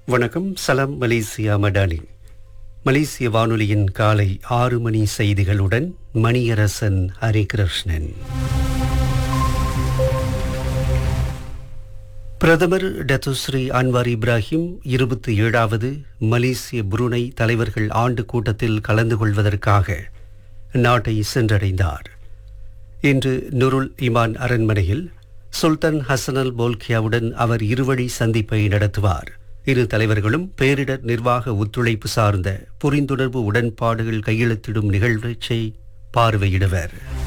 வணக்கம் சலாம் மலேசியா மடானி மலேசிய வானொலியின் காலை ஆறு மணி செய்திகளுடன் மணியரசன் ஹரிகிருஷ்ணன் பிரதமர் டத்துஸ்ரீ அன்வார் இப்ராஹிம் இருபத்தி ஏழாவது மலேசிய புருனை தலைவர்கள் ஆண்டு கூட்டத்தில் கலந்து கொள்வதற்காக நாட்டை சென்றடைந்தார் இன்று நுருல் இமான் அரண்மனையில் சுல்தான் ஹசனல் போல்கியாவுடன் அவர் இருவழி சந்திப்பை நடத்துவார் இரு தலைவர்களும் பேரிடர் நிர்வாக ஒத்துழைப்பு சார்ந்த புரிந்துணர்வு உடன்பாடுகள் கையெழுத்திடும் நிகழ்ச்சியை பார்வையிடுவர்